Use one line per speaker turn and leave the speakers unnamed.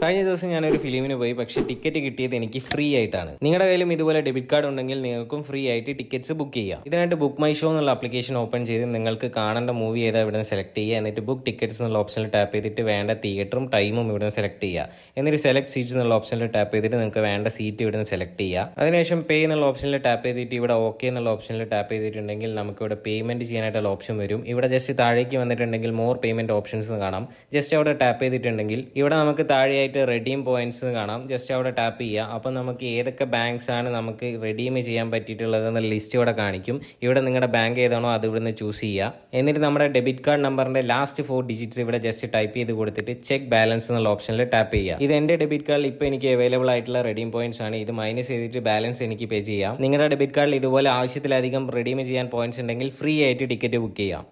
കഴിഞ്ഞ ദിവസം ഞാനൊരു ഫിലിമിന് പോയി പക്ഷേ ടിക്കറ്റ് കിട്ടിയത് എനിക്ക് ഫ്രീ ആയിട്ടാണ് നിങ്ങളുടെ കയ്യിലും ഇതുപോലെ ഡെബിറ്റ് കാർഡ് ഉണ്ടെങ്കിൽ നിങ്ങൾക്കും ഫ്രീ ആയിട്ട് ടിക്കറ്റ്സ് ബുക്ക് ചെയ്യാം ഇതിനായിട്ട് ബുക്ക് മൈ ഷോ എന്നുള്ള ആപ്ലിക്കേഷൻ ഓപ്പൺ ചെയ്ത് നിങ്ങൾക്ക് കാണേണ്ട മൂവി ഏതാ ഇവിടെ സെലക്ട് ചെയ്യുക എന്നിട്ട് ബുക്ക് ടിക്കറ്റ്സ് എന്നുള്ള ഓപ്ഷനിൽ ടാപ്പ് ചെയ്തിട്ട് വേണ്ട തിയേറ്ററും ടൈമും ഇവിടെ സെലക്ട് ചെയ്യുക എന്നിട്ട് സെലക്ട് സീറ്റ്സ് എന്നുള്ള ഓപ്ഷനിൽ ടാപ്പ് ചെയ്തിട്ട് നിങ്ങൾക്ക് വേണ്ട സീറ്റ് ഇവിടെ സെലക്ട് ചെയ്യുക അതിനുശേഷം പേ എന്നുള്ള ഓപ്ഷനിൽ ടാപ്പ് ചെയ്തിട്ട് ഇവിടെ ഓക്കെ എന്നുള്ള ഓപ്ഷനിൽ ടാപ്പ് ചെയ്തിട്ടുണ്ടെങ്കിൽ നമുക്ക് ഇവിടെ പേയ്മെന്റ് ചെയ്യാനായിട്ടുള്ള ഓപ്ഷൻ വരും ഇവിടെ ജസ്റ്റ് താഴേക്ക് വന്നിട്ടുണ്ടെങ്കിൽ മോർ പേയ്മെന്റ് ഓപ്ഷൻസ് കാണാം ജസ്റ്റ് അവിടെ ടാപ്പ് ചെയ്തിട്ടുണ്ടെങ്കിൽ ഇവിടെ നമുക്ക് താഴെയായിട്ട് റെഡീം പോയിന്റ്സ് കാണാം ജസ്റ്റ് അവിടെ ടാപ്പ് ചെയ്യുക അപ്പം നമുക്ക് ഏതൊക്കെ ബാങ്ക്സ് ആണ് നമുക്ക് റെഡീം ചെയ്യാൻ പറ്റിയിട്ടുള്ളത് എന്ന ലിസ്റ്റ് ഇവിടെ കാണിക്കും ഇവിടെ നിങ്ങളുടെ ബാങ്ക് ഏതാണോ അത് ഇവിടുന്ന് ചൂസ് ചെയ്യുക എന്നിട്ട് നമ്മുടെ ഡെബിറ്റ് കാർഡ് നമ്പറിന്റെ ലാസ്റ്റ് ഫോർ ഡിജിറ്റ്സ് ഇവിടെ ജസ്റ്റ് ടൈപ്പ് ചെയ്ത് കൊടുത്തിട്ട് ചെക്ക് ബാലൻസ് എന്നുള്ള ഓപ്ഷനിൽ ടാപ്പ് ചെയ്യുക ഇത് എന്റെ ഡെബിറ്റ് കാർഡിൽ ഇപ്പോൾ എനിക്ക് അവൈലബിൾ ആയിട്ടുള്ള റെഡീം പോയിന്റ്സ് ആണ് ഇത് മൈനസ് ചെയ്തിട്ട് ബാലൻസ് എനിക്ക് പേ ചെയ്യാം നിങ്ങളുടെ ഡെബിറ്റ് കാർഡിൽ ഇതുപോലെ ആവശ്യത്തിലധികം റെഡീം ചെയ്യാൻ പോയിന്റ്സ് ഉണ്ടെങ്കിൽ ഫ്രീ ആയിട്ട് ടിക്കറ്റ് ബുക്ക് ചെയ്യാം